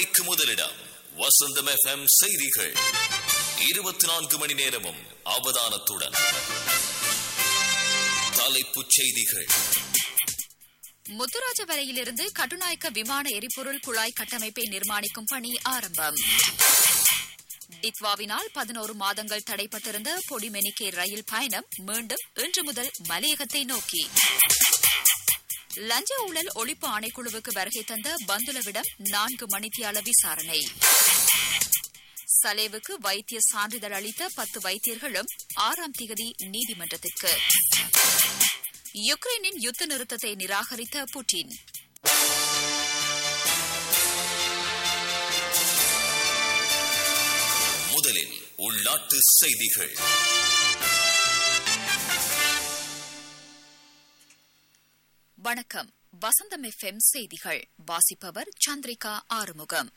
மணிக்கு முதலிடம் வசந்தம் எஃப்எம் செய்திகள் இருபத்தி நான்கு மணி நேரமும் அவதானத்துடன் தலைப்புச் செய்திகள் முத்துராஜவரையிலிருந்து கட்டுநாயக்க விமான எரிபொருள் குழாய் கட்டமைப்பை நிர்மாணிக்கும் பணி ஆரம்பம் டித்வாவினால் பதினோரு மாதங்கள் தடைப்பட்டிருந்த பொடிமெனிக்கே ரயில் பயணம் மீண்டும் இன்று முதல் மலையகத்தை நோக்கி லஞ்ச ஊழல் ஒழிப்பு ஆணைக்குழுவுக்கு வருகை தந்த பந்துலவிடம் நான்கு மணித்தியால விசாரணை சலேவுக்கு வைத்திய சான்றிதழ் அளித்த பத்து வைத்தியர்களும் ஆறாம் திகதி நீதிமன்றத்திற்கு யுக்ரைனின் யுத்த நிறுத்தத்தை நிராகரித்த புட்டின் முதலில் உள்நாட்டு செய்திகள் வணக்கம் வசந்தம் எஃப்எம் செய்திகள் வாசிப்பவர் சந்திரிகா ஆறுமுகம்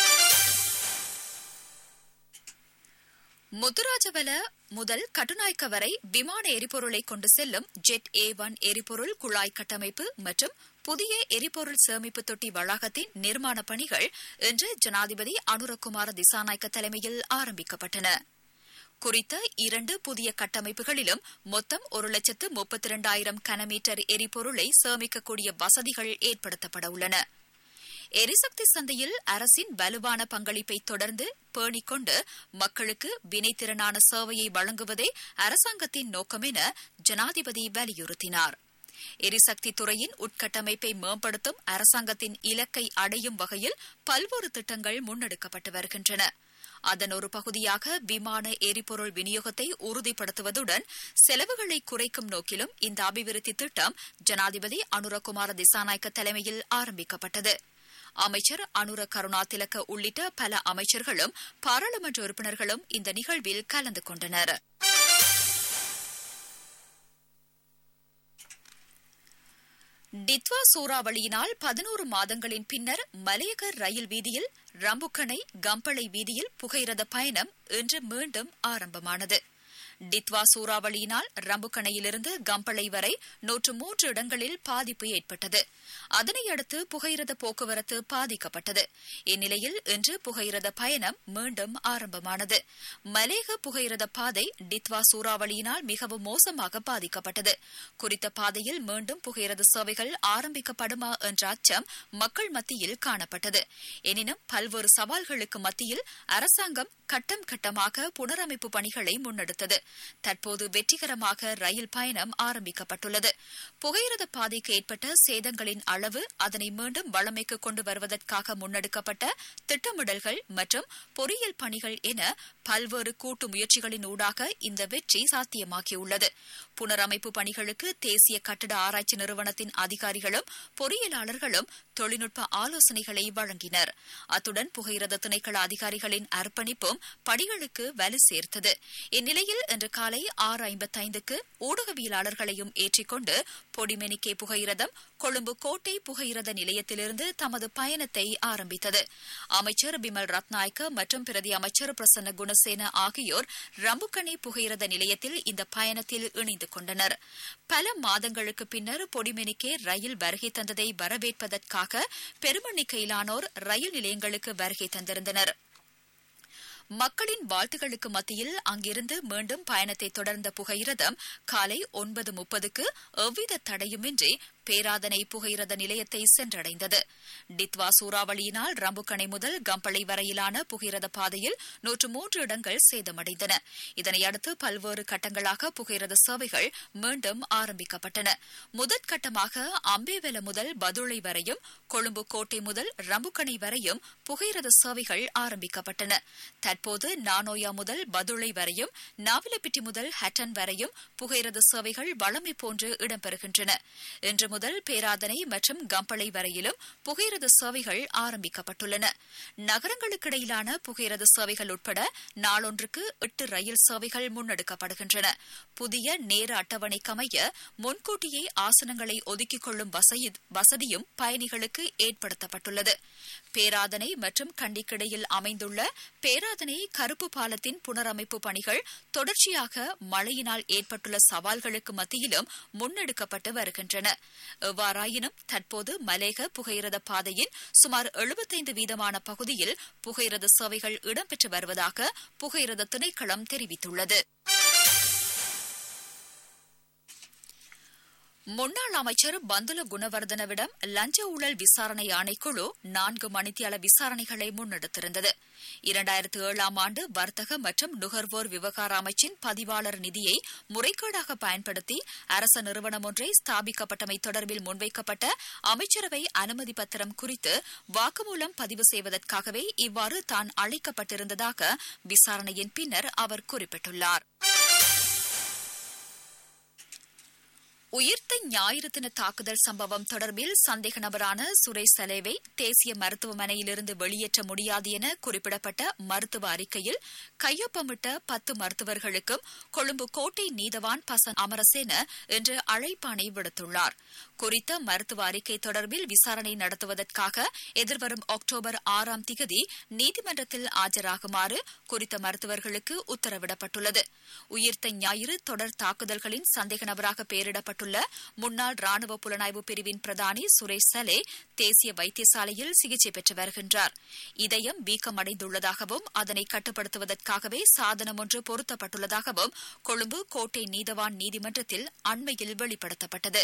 முத்துராஜவல முதல் கட்டுநாய்க்க வரை விமான எரிபொருளை கொண்டு செல்லும் ஜெட் ஏ ஒன் எரிபொருள் குழாய் கட்டமைப்பு மற்றும் புதிய எரிபொருள் சேமிப்பு தொட்டி வளாகத்தின் நிர்மாண பணிகள் இன்று ஜனாதிபதி அனுரகுமார திசாநாயக்க தலைமையில் ஆரம்பிக்கப்பட்டன குறித்த இரண்டு புதிய கட்டமைப்புகளிலும் மொத்தம் ஒரு லட்சத்து முப்பத்தி இரண்டாயிரம் கனமீட்டர் எரிபொருளை சேமிக்கக்கூடிய வசதிகள் ஏற்படுத்தப்பட உள்ளன எரிசக்தி சந்தையில் அரசின் வலுவான பங்களிப்பை தொடர்ந்து பேணிக் கொண்டு மக்களுக்கு வினைத்திறனான சேவையை வழங்குவதே அரசாங்கத்தின் நோக்கம் என ஜனாதிபதி வலியுறுத்தினார் எரிசக்தி துறையின் உட்கட்டமைப்பை மேம்படுத்தும் அரசாங்கத்தின் இலக்கை அடையும் வகையில் பல்வேறு திட்டங்கள் முன்னெடுக்கப்பட்டு வருகின்றன அதன் ஒரு பகுதியாக விமான எரிபொருள் விநியோகத்தை உறுதிப்படுத்துவதுடன் செலவுகளை குறைக்கும் நோக்கிலும் இந்த அபிவிருத்தி திட்டம் ஜனாதிபதி அனுரகுமார திசாநாயக்க தலைமையில் ஆரம்பிக்கப்பட்டது அமைச்சர் அனுர கருணா திலக்க உள்ளிட்ட பல அமைச்சர்களும் பாராளுமன்ற உறுப்பினர்களும் இந்த நிகழ்வில் கலந்து கொண்டனர் டித்வா சூறாவளியினால் பதினோரு மாதங்களின் பின்னர் மலையக ரயில் வீதியில் ரம்புக்கணை கம்பளை வீதியில் புகையிரத பயணம் இன்று மீண்டும் ஆரம்பமானது டித்வா சூறாவளியினால் ரம்புக்கணையிலிருந்து கம்பளை வரை நூற்று மூன்று இடங்களில் பாதிப்பு ஏற்பட்டது அதனையடுத்து புகையிரத போக்குவரத்து பாதிக்கப்பட்டது இந்நிலையில் இன்று புகையிரத பயணம் மீண்டும் ஆரம்பமானது மலேக புகையிரத பாதை டித்வா சூறாவளியினால் மிகவும் மோசமாக பாதிக்கப்பட்டது குறித்த பாதையில் மீண்டும் புகையிரத சேவைகள் ஆரம்பிக்கப்படுமா என்ற அச்சம் மக்கள் மத்தியில் காணப்பட்டது எனினும் பல்வேறு சவால்களுக்கு மத்தியில் அரசாங்கம் கட்டம் கட்டமாக புனரமைப்பு பணிகளை முன்னெடுத்தது தற்போது வெற்றிகரமாக ரயில் பயணம் ஆரம்பிக்கப்பட்டுள்ளது புகையிரத பாதைக்கு ஏற்பட்ட சேதங்களின் அளவு அதனை மீண்டும் வளமைக்கு கொண்டு வருவதற்காக முன்னெடுக்கப்பட்ட திட்டமிடல்கள் மற்றும் பொறியியல் பணிகள் என பல்வேறு கூட்டு முயற்சிகளின் ஊடாக இந்த வெற்றி சாத்தியமாகியுள்ளது புனரமைப்பு பணிகளுக்கு தேசிய கட்டட ஆராய்ச்சி நிறுவனத்தின் அதிகாரிகளும் பொறியியலாளர்களும் தொழில்நுட்ப ஆலோசனைகளை வழங்கினர் அத்துடன் புகையிரத திணைக்கள அதிகாரிகளின் அர்ப்பணிப்பும் பணிகளுக்கு வலு சேர்த்தது இந்நிலையில் இன்று காலை ஆறு ஐம்பத்தைந்துக்கு ஊடகவியலாளர்களையும் ஏற்றிக்கொண்டு பொடிமெனிக்கே புகையிரதம் கொழும்பு கோட்டை புகையிரத நிலையத்திலிருந்து தமது பயணத்தை ஆரம்பித்தது அமைச்சர் பிமல் ரத்நாயக்க மற்றும் பிரதி அமைச்சர் பிரசன்ன குணசேன ஆகியோர் ரம்புக்கணி புகையிரத நிலையத்தில் இந்த பயணத்தில் இணைந்து கொண்டனர் பல மாதங்களுக்கு பின்னர் பொடிமெனிக்கே ரயில் வருகை தந்ததை வரவேற்பதற்காக பெருமெண்ணிக்கையிலானோர் ரயில் நிலையங்களுக்கு வருகை தந்திருந்தனர் மக்களின் வாழ்த்துகளுக்கு மத்தியில் அங்கிருந்து மீண்டும் பயணத்தை தொடர்ந்த புகையிரதம் காலை ஒன்பது முப்பதுக்கு எவ்வித தடையுமின்றி பேராதனை புகையிரத நிலையத்தை சென்றடைந்தது டித்வா சூறாவளியினால் ரம்புக்கணை முதல் கம்பளை வரையிலான புகையிரத பாதையில் நூற்று மூன்று இடங்கள் சேதமடைந்தன இதனையடுத்து பல்வேறு கட்டங்களாக புகையிரத சேவைகள் மீண்டும் ஆரம்பிக்கப்பட்டன முதற்கட்டமாக அம்பேவெல முதல் பதுளை வரையும் கொழும்பு கோட்டை முதல் ரம்புக்கணை வரையும் புகையிரத சேவைகள் ஆரம்பிக்கப்பட்டன தற்போது நானோயா முதல் பதுளை வரையும் நாவலப்பிட்டி முதல் ஹட்டன் வரையும் புகையிரத சேவைகள் வளமை போன்று இடம்பெறுகின்றன இன்று முதல் பேராதனை மற்றும் கம்பளை வரையிலும் புகையிரத சேவைகள் ஆரம்பிக்கப்பட்டுள்ளன நகரங்களுக்கிடையிலான புகையிரத சேவைகள் உட்பட நாளொன்றுக்கு எட்டு ரயில் சேவைகள் முன்னெடுக்கப்படுகின்றன புதிய நேர அட்டவணைக்கமைய முன்கூட்டியே ஆசனங்களை ஒதுக்கிக் கொள்ளும் வசதியும் பயணிகளுக்கு ஏற்படுத்தப்பட்டுள்ளது பேராதனை மற்றும் கண்டிக்கிடையில் அமைந்துள்ள பேராதனை கருப்பு பாலத்தின் புனரமைப்பு பணிகள் தொடர்ச்சியாக மழையினால் ஏற்பட்டுள்ள சவால்களுக்கு மத்தியிலும் முன்னெடுக்கப்பட்டு வருகின்றன எவ்வாறாயினும் தற்போது மலேக புகையிரத பாதையின் சுமார் எழுபத்தைந்து வீதமான பகுதியில் புகையிரத சேவைகள் இடம்பெற்று வருவதாக புகையிரத திணைக்களம் தெரிவித்துள்ளது முன்னாள் அமைச்சர் பந்துல குணவர்தனவிடம் லஞ்ச ஊழல் விசாரணை ஆணைக்குழு நான்கு மணித்தியால விசாரணைகளை முன்னெடுத்திருந்தது இரண்டாயிரத்து ஏழாம் ஆண்டு வர்த்தக மற்றும் நுகர்வோர் விவகார அமைச்சின் பதிவாளர் நிதியை முறைகேடாக பயன்படுத்தி அரச நிறுவனம் ஒன்றை ஸ்தாபிக்கப்பட்டமை தொடர்பில் முன்வைக்கப்பட்ட அமைச்சரவை அனுமதி பத்திரம் குறித்து வாக்குமூலம் பதிவு செய்வதற்காகவே இவ்வாறு தான் அழைக்கப்பட்டிருந்ததாக விசாரணையின் பின்னர் அவர் குறிப்பிட்டுள்ளார் உயிர்த்த ஞாயிறு தின தாக்குதல் சம்பவம் தொடர்பில் சந்தேக நபரான சுரேஷ் சலேவை தேசிய மருத்துவமனையிலிருந்து வெளியேற்ற முடியாது என குறிப்பிடப்பட்ட மருத்துவ அறிக்கையில் கையொப்பமிட்ட பத்து மருத்துவர்களுக்கும் கொழும்பு கோட்டை நீதவான் பசன் அமரசேன இன்று அழைப்பாணை விடுத்துள்ளார் குறித்த மருத்துவ அறிக்கை தொடர்பில் விசாரணை நடத்துவதற்காக எதிர்வரும் அக்டோபர் ஆறாம் திகதி நீதிமன்றத்தில் ஆஜராகுமாறு குறித்த மருத்துவர்களுக்கு உத்தரவிடப்பட்டுள்ளது உயிர்த்த ஞாயிறு தொடர் தாக்குதல்களின் சந்தேக நபராக பெயரிடப்பட்டுள்ள முன்னாள் ராணுவ புலனாய்வு பிரிவின் பிரதானி சுரேஷ் சலே தேசிய வைத்தியசாலையில் சிகிச்சை பெற்று வருகின்றார் இதயம் வீக்கமடைந்துள்ளதாகவும் அதனை கட்டுப்படுத்துவதற்காகவே சாதனம் ஒன்று பொருத்தப்பட்டுள்ளதாகவும் கொழும்பு கோட்டை நீதவான் நீதிமன்றத்தில் அண்மையில் வெளிப்படுத்தப்பட்டது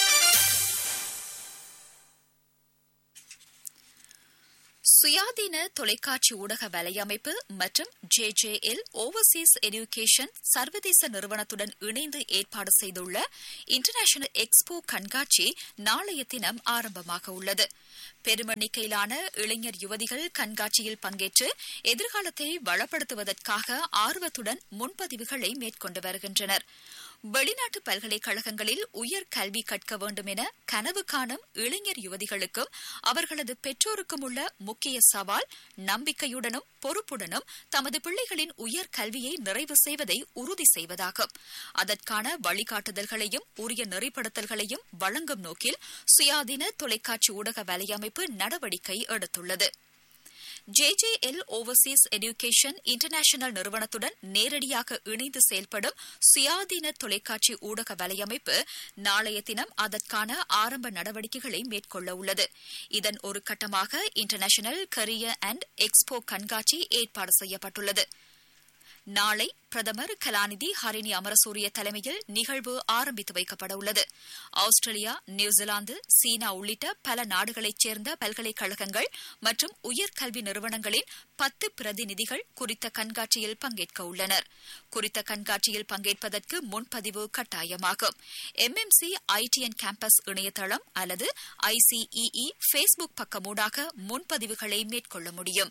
சுயாதீன தொலைக்காட்சி ஊடக வலையமைப்பு மற்றும் J J L overseas education சர்வதேச நிறுவனத்துடன் இணைந்து ஏற்பாடு செய்துள்ள இன்டர்நேஷனல் எக்ஸ்போ கண்காட்சி நாளைய தினம் ஆரம்பமாக உள்ளது பெருமெண்ணிக்கையிலான இளைஞர் யுவதிகள் கண்காட்சியில் பங்கேற்று எதிர்காலத்தை வளப்படுத்துவதற்காக ஆர்வத்துடன் முன்பதிவுகளை மேற்கொண்டு வருகின்றனர் வெளிநாட்டு பல்கலைக்கழகங்களில் உயர் கல்வி கற்க வேண்டும் என கனவு காணும் இளைஞர் யுவதிகளுக்கும் அவர்களது பெற்றோருக்கும் உள்ள முக்கிய சவால் நம்பிக்கையுடனும் பொறுப்புடனும் தமது பிள்ளைகளின் உயர் கல்வியை நிறைவு செய்வதை உறுதி செய்வதாகும் அதற்கான வழிகாட்டுதல்களையும் உரிய நெறிப்படுத்தல்களையும் வழங்கும் நோக்கில் சுயாதீன தொலைக்காட்சி ஊடக வலையமைப்பு நடவடிக்கை எடுத்துள்ளது ஜேஜேஎல் ஓவர்சீஸ் எஜுகேஷன் இன்டர்நேஷனல் நிறுவனத்துடன் நேரடியாக இணைந்து செயல்படும் சுயாதீன தொலைக்காட்சி ஊடக வலையமைப்பு நாளைய தினம் அதற்கான ஆரம்ப நடவடிக்கைகளை மேற்கொள்ள உள்ளது இதன் ஒரு கட்டமாக இன்டர்நேஷனல் கரியர் அண்ட் எக்ஸ்போ கண்காட்சி ஏற்பாடு செய்யப்பட்டுள்ளது நாளை பிரதமர் கலாநிதி ஹரிணி அமரசூரிய தலைமையில் நிகழ்வு ஆரம்பித்து வைக்கப்பட உள்ளது ஆஸ்திரேலியா நியூசிலாந்து சீனா உள்ளிட்ட பல நாடுகளைச் சேர்ந்த பல்கலைக்கழகங்கள் மற்றும் உயர்கல்வி நிறுவனங்களின் பத்து பிரதிநிதிகள் குறித்த கண்காட்சியில் பங்கேற்க உள்ளனர் குறித்த கண்காட்சியில் பங்கேற்பதற்கு முன்பதிவு கட்டாயமாகும் எம்எம்சி ஐடிஎன் கேம்பஸ் இணையதளம் அல்லது ஐசிஇஇ ஃபேஸ்புக் பக்கமூடாக முன்பதிவுகளை மேற்கொள்ள முடியும்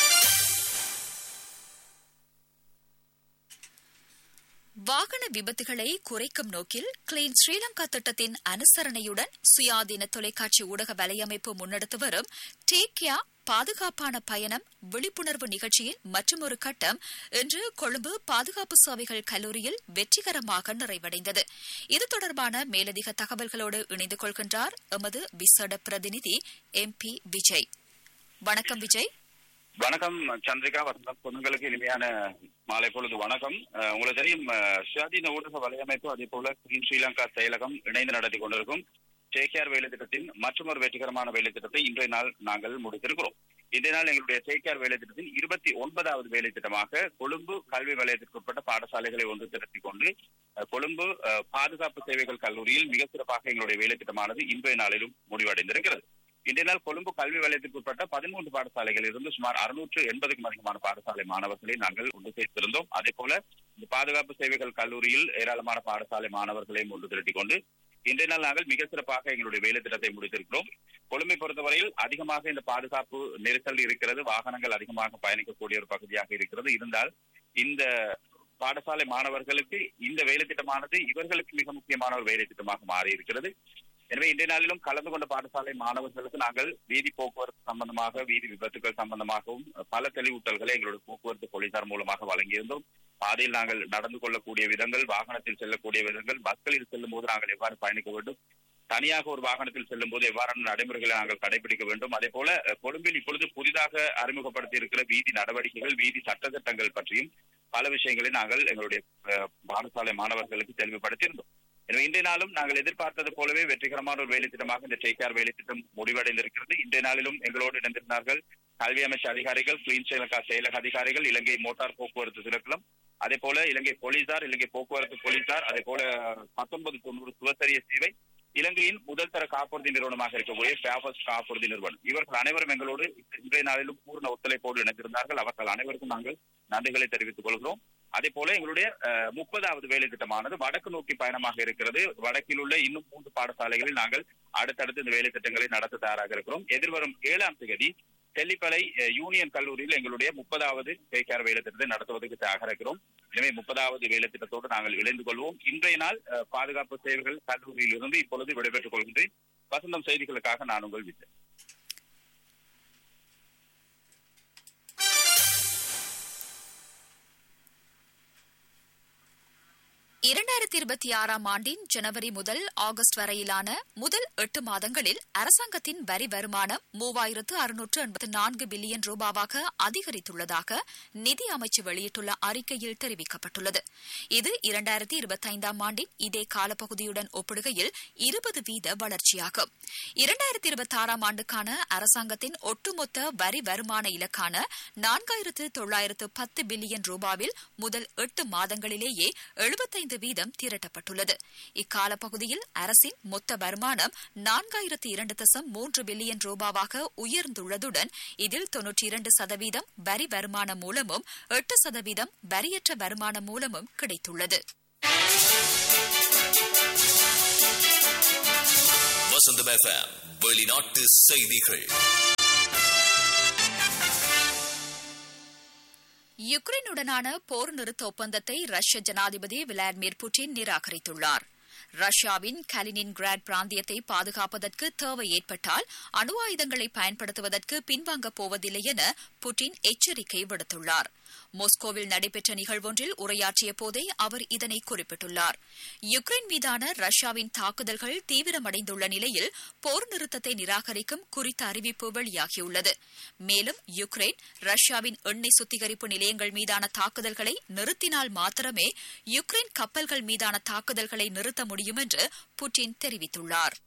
வாகன விபத்துகளை குறைக்கும் நோக்கில் கிளீன் ஸ்ரீலங்கா திட்டத்தின் அனுசரணையுடன் சுயாதீன தொலைக்காட்சி ஊடக வலையமைப்பு முன்னெடுத்து வரும் டேக்கியா பாதுகாப்பான பயணம் விழிப்புணர்வு நிகழ்ச்சியின் மற்றொரு கட்டம் இன்று கொழும்பு பாதுகாப்பு சேவைகள் கல்லூரியில் வெற்றிகரமாக நிறைவடைந்தது இது தொடர்பான மேலதிக தகவல்களோடு இணைந்து கொள்கின்றார் எமது விசேட பிரதிநிதி எம் பி விஜய் வணக்கம் விஜய் வணக்கம் சந்திரிகா வசந்தம் பொண்ணுங்களுக்கு இனிமையான மாலை பொழுது வணக்கம் அஹ், உங்களுக்கு தெரியும் அஹ், சுயாதீன ஊடக வலையமைப்பு அதே போல கிரீன் ஸ்ரீலங்கா செயலகம் இணைந்து நடத்தி கொண்டிருக்கும் சேகேஆர் வேலை திட்டத்தின் மற்றொரு வெற்றிகரமான வேலை திட்டத்தை இன்றைய நாள் நாங்கள் முடித்திருக்கிறோம் இன்றைய நாள் எங்களுடைய சேகேஆர் வேலை திட்டத்தின் இருபத்தி ஒன்பதாவது வேலை திட்டமாக கொழும்பு கல்வி வலயத்திற்குட்பட்ட பாடசாலைகளை ஒன்று திரட்டிக் கொண்டு அஹ், கொழும்பு அஹ், பாதுகாப்பு சேவைகள் கல்லூரியில் மிக சிறப்பாக எங்களுடைய வேலை திட்டமானது இன்றைய நாளிலும் முடிவடைந்திருக்கிறது இன்றைய நாள் கொழும்பு கல்வி வலயத்திற்கு உட்பட்ட பதிமூன்று பாடசாலைகளில் இருந்து சுமார் அறுநூற்று எண்பதுக்கும் அதிகமான பாடசாலை மாணவர்களை நாங்கள் ஒன்று சேர்த்திருந்தோம் அதே போல இந்த பாதுகாப்பு சேவைகள் கல்லூரியில் ஏராளமான பாடசாலை மாணவர்களையும் ஒன்று திரட்டிக் கொண்டு இன்றைய நாள் நாங்கள் மிக சிறப்பாக எங்களுடைய வேலை திட்டத்தை முடித்திருக்கிறோம் கொழும்பை பொறுத்தவரையில் அதிகமாக இந்த பாதுகாப்பு நெரிசல் இருக்கிறது வாகனங்கள் அதிகமாக பயணிக்கக்கூடிய ஒரு பகுதியாக இருக்கிறது இருந்தால் இந்த பாடசாலை மாணவர்களுக்கு இந்த வேலை திட்டமானது இவர்களுக்கு மிக முக்கியமான ஒரு வேலை திட்டமாக மாறி இருக்கிறது எனவே இன்றைய நாளிலும் கலந்து கொண்ட பாடசாலை மாணவர்களுக்கு நாங்கள் வீதி போக்குவரத்து சம்பந்தமாக வீதி விபத்துகள் சம்பந்தமாகவும் பல தெளிவூட்டல்களை எங்களுடைய போக்குவரத்து போலீசார் மூலமாக வழங்கியிருந்தோம் பாதையில் நாங்கள் நடந்து கொள்ளக்கூடிய விதங்கள் வாகனத்தில் செல்லக்கூடிய விதங்கள் பஸ்களில் செல்லும் போது நாங்கள் எவ்வாறு பயணிக்க வேண்டும் தனியாக ஒரு வாகனத்தில் செல்லும் போது எவ்வாறான நடைமுறைகளை நாங்கள் கடைபிடிக்க வேண்டும் அதே போல அஹ், கொழும்பில் இப்பொழுது புதிதாக அறிமுகப்படுத்தி இருக்கிற வீதி நடவடிக்கைகள் வீதி சட்டத்திட்டங்கள் பற்றியும் பல விஷயங்களை நாங்கள் எங்களுடைய அஹ், பாடசாலை மாணவர்களுக்கு தெளிவுபடுத்தியிருந்தோம் எனவே இன்றைய நாளும் நாங்கள் எதிர்பார்த்தது போலவே வெற்றிகரமான ஒரு வேலை திட்டமாக இந்த டேக்கார் வேலை திட்டம் முடிவடைந்திருக்கிறது இன்றைய நாளிலும் எங்களோடு இணைந்திருந்தார்கள் கல்வி அமைச்சு அதிகாரிகள் குயின் ஸ்ரீலங்கா செயலக அதிகாரிகள் இலங்கை மோட்டார் போக்குவரத்து திணைக்களம் அதே போல இலங்கை போலீசார் இலங்கை போக்குவரத்து போலீசார் அதே போல பத்தொன்பது தொண்ணூறு சுவசரிய சேவை இலங்கையின் முதல் தர காப்புறுதி நிறுவனமாக இருக்கக்கூடிய ஃபேபஸ் காப்புறுதி நிறுவனம் இவர்கள் அனைவரும் எங்களோடு இன்றைய நாளிலும் பூர்ண ஒத்துழைப்போடு இணைந்திருந்தார்கள் அவர்கள் அனைவருக்கும் நாங்கள் நன்றிகளை தெரிவித்துக் கொள்கிறோம் அதே போல எங்களுடைய அஹ், முப்பதாவது வேலை திட்டமானது வடக்கு நோக்கி பயணமாக இருக்கிறது வடக்கில் உள்ள இன்னும் மூன்று பாடசாலைகளில் நாங்கள் அடுத்தடுத்து இந்த வேலை திட்டங்களை நடத்த தயாராக இருக்கிறோம் எதிர்வரும் ஏழாம் தேதி தெல்லிப்பளை அஹ், யூனியன் கல்லூரியில் எங்களுடைய முப்பதாவது பேக்கார் வேலை திட்டத்தை நடத்துவதற்கு தயாராக இருக்கிறோம் எனவே முப்பதாவது வேலை திட்டத்தோடு நாங்கள் இணைந்து கொள்வோம் இன்றைய நாள் அஹ், பாதுகாப்பு சேவைகள் கல்லூரியில் இருந்து இப்பொழுது விடைபெற்றுக் கொள்கின்றேன் வசந்தம் செய்திகளுக்காக நான் உங்கள் விஜய் இரண்டாயிரத்தி இருபத்தி ஆறாம் ஆண்டின் ஜனவரி முதல் ஆகஸ்ட் வரையிலான முதல் எட்டு மாதங்களில் அரசாங்கத்தின் வரி வருமானம் மூவாயிரத்து அறுநூற்று எண்பத்தி நான்கு பில்லியன் ரூபாவாக அதிகரித்துள்ளதாக நிதி அமைச்சு வெளியிட்டுள்ள அறிக்கையில் தெரிவிக்கப்பட்டுள்ளது இது இரண்டாயிரத்தி இருபத்தைந்தாம் ஆண்டின் இதே காலப்பகுதியுடன் ஒப்பிடுகையில் இருபது வீத வளர்ச்சியாகும் இரண்டாயிரத்தி இருபத்தி ஆறாம் ஆண்டுக்கான அரசாங்கத்தின் ஒட்டுமொத்த வரி வருமான இலக்கான நான்காயிரத்து தொள்ளாயிரத்து பத்து பில்லியன் ரூபாவில் முதல் எட்டு மாதங்களிலேயே எழுபத்தைந்து வீதம் திரட்டப்பட்டுள்ளது இக்கால பகுதியில் அரசின் மொத்த வருமானம் நான்காயிரத்து இரண்டு தசம் மூன்று பில்லியன் ரூபாவாக உயர்ந்துள்ளதுடன் இதில் தொன்னூற்றி இரண்டு சதவீதம் வரி வருமானம் மூலமும் எட்டு சதவீதம் வரியற்ற வருமானம் மூலமும் கிடைத்துள்ளது வசந்தம் எஃப்எம் வெளிநாட்டு செய்திகள் யுக்ரைனுடனான போர் நிறுத்த ஒப்பந்தத்தை ரஷ்ய ஜனாதிபதி விளாடிமிர் புட்டின் நிராகரித்துள்ளார் ரஷ்யாவின் கலினின்கிராட் பிராந்தியத்தை பாதுகாப்பதற்கு தேவை ஏற்பட்டால் அணு ஆயுதங்களை பயன்படுத்துவதற்கு பின்வாங்கப் போவதில்லை என புட்டின் எச்சரிக்கை விடுத்துள்ளார் மாஸ்கோவில் நடைபெற்ற நிகழ்வொன்றில் உரையாற்றிய போதே அவர் இதனை குறிப்பிட்டுள்ளார் யுக்ரைன் மீதான ரஷ்யாவின் தாக்குதல்கள் தீவிரமடைந்துள்ள நிலையில் போர் நிறுத்தத்தை நிராகரிக்கும் குறித்த அறிவிப்பு வெளியாகியுள்ளது மேலும் யுக்ரைன் ரஷ்யாவின் எண்ணெய் சுத்திகரிப்பு நிலையங்கள் மீதான தாக்குதல்களை நிறுத்தினால் மாத்திரமே யுக்ரைன் கப்பல்கள் மீதான தாக்குதல்களை நிறுத்த முடியும் என்று புட்டின் தெரிவித்துள்ளார்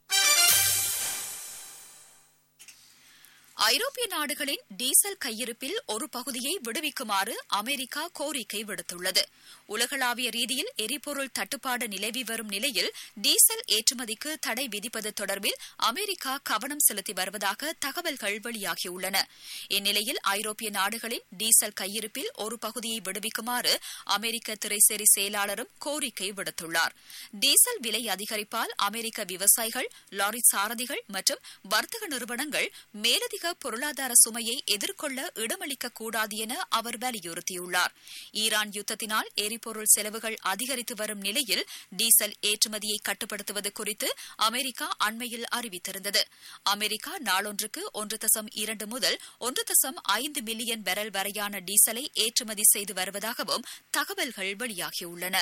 ஐரோப்பிய நாடுகளின் டீசல் கையிருப்பில் ஒரு பகுதியை விடுவிக்குமாறு அமெரிக்கா கோரிக்கை விடுத்துள்ளது உலகளாவிய ரீதியில் எரிபொருள் தட்டுப்பாடு நிலவி வரும் நிலையில் டீசல் ஏற்றுமதிக்கு தடை விதிப்பது தொடர்பில் அமெரிக்கா கவனம் செலுத்தி வருவதாக தகவல்கள் வெளியாகியுள்ளன இந்நிலையில் ஐரோப்பிய நாடுகளின் டீசல் கையிருப்பில் ஒரு பகுதியை விடுவிக்குமாறு அமெரிக்க திரைசேரி செயலாளரும் கோரிக்கை விடுத்துள்ளார் டீசல் விலை அதிகரிப்பால் அமெரிக்க விவசாயிகள் லாரி சாரதிகள் மற்றும் வர்த்தக நிறுவனங்கள் மேலதிக பொருளாதார சுமையை எதிர்கொள்ள இடமளிக்கக் கூடாது என அவர் வலியுறுத்தியுள்ளார் ஈரான் யுத்தத்தினால் எரிபொருள் செலவுகள் அதிகரித்து வரும் நிலையில் டீசல் ஏற்றுமதியை கட்டுப்படுத்துவது குறித்து அமெரிக்கா அண்மையில் அறிவித்திருந்தது அமெரிக்கா நாளொன்றுக்கு ஒன்று தசம் இரண்டு முதல் ஒன்று தசம் ஐந்து மில்லியன் பெரல் வரையான டீசலை ஏற்றுமதி செய்து வருவதாகவும் தகவல்கள் வெளியாகியுள்ளன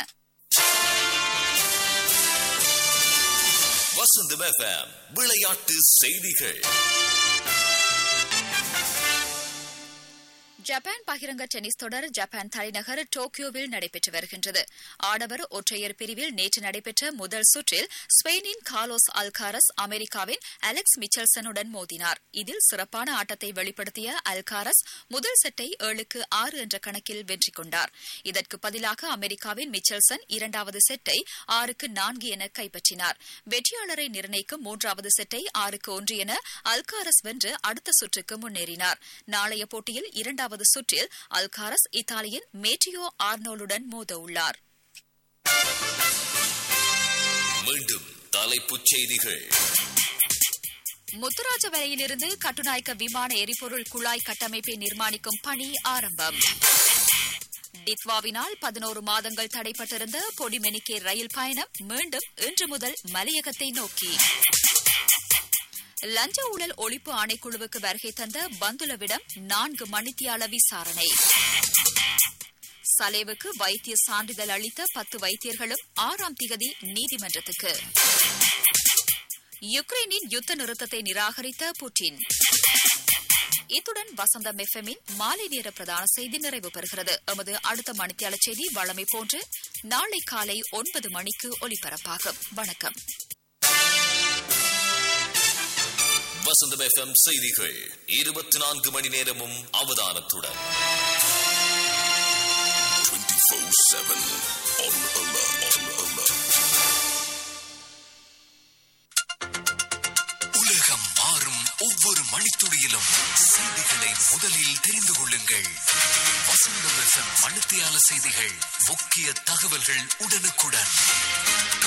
வசந்தம் எஃப்எம் விளையாட்டு செய்திகள் ஜப்பான் பகிரங்க டென்னிஸ் தொடர் ஜப்பான் தலைநகர் டோக்கியோவில் நடைபெற்று வருகின்றது ஆடவர் ஒற்றையர் பிரிவில் நேற்று நடைபெற்ற முதல் சுற்றில் ஸ்பெயினின் கார்லோஸ் அல்காரஸ் அமெரிக்காவின் அலெக்ஸ் மிச்சல்சனுடன் மோதினார் இதில் சிறப்பான ஆட்டத்தை வெளிப்படுத்திய அல்காரஸ் முதல் செட்டை ஏழுக்கு ஆறு என்ற கணக்கில் வெற்றி கொண்டார் இதற்கு பதிலாக அமெரிக்காவின் மிச்சல்சன் இரண்டாவது செட்டை ஆறுக்கு நான்கு என கைப்பற்றினார் வெற்றியாளரை நிர்ணயிக்கும் மூன்றாவது செட்டை ஆறுக்கு ஒன்று என அல்காரஸ் வென்று அடுத்த சுற்றுக்கு முன்னேறினார் நாளைய போட்டியில் இரண்டாவது சுற்றில் அல்காரஸ் இத்தாலியின் மேட்டியோ ஆர்னோலுடன் மோத உள்ளார் மீண்டும் தலைப்புச் செய்திகள் முத்துராஜ வரையிலிருந்து கட்டுநாயக்க விமான எரிபொருள் குழாய் கட்டமைப்பை நிர்மாணிக்கும் பணி ஆரம்பம் டித்வாவினால் பதினோரு மாதங்கள் தடைப்பட்டிருந்த பொடிமெனிக்கே ரயில் பயணம் மீண்டும் இன்று முதல் மலையகத்தை நோக்கி லஞ்ச ஊழல் ஒழிப்பு ஆணைக்குழுவுக்கு வருகை தந்த பந்துலவிடம் நான்கு மணித்தியால விசாரணை சலேவுக்கு வைத்திய சான்றிதழ் அளித்த பத்து வைத்தியர்களும் ஆறாம் திகதி நீதிமன்றத்துக்கு யுக்ரைனின் யுத்த நிறுத்தத்தை நிராகரித்த புட்டின் இத்துடன் வசந்தம் எஃப்எம்மின் மாலை நேர பிரதான செய்தி நிறைவு பெறுகிறது எமது அடுத்த மணித்தியால செய்தி வழமை போன்று நாளை காலை ஒன்பது மணிக்கு ஒலிபரப்பாகும் வணக்கம் வசந்தம் எஃப்எம் செய்திகள் இருபத்தி நான்கு மணி நேரமும் அவதானத்துடன் 24/7 on alert. On alert. உலகம் மாறும் ஒவ்வொரு மணித்துளியிலும் செய்திகளை முதலில் தெரிந்து கொள்ளுங்கள் வசந்தம் எஃப்எம் மணித்தியால செய்திகள் முக்கிய தகவல்கள் உடனுக்குடன்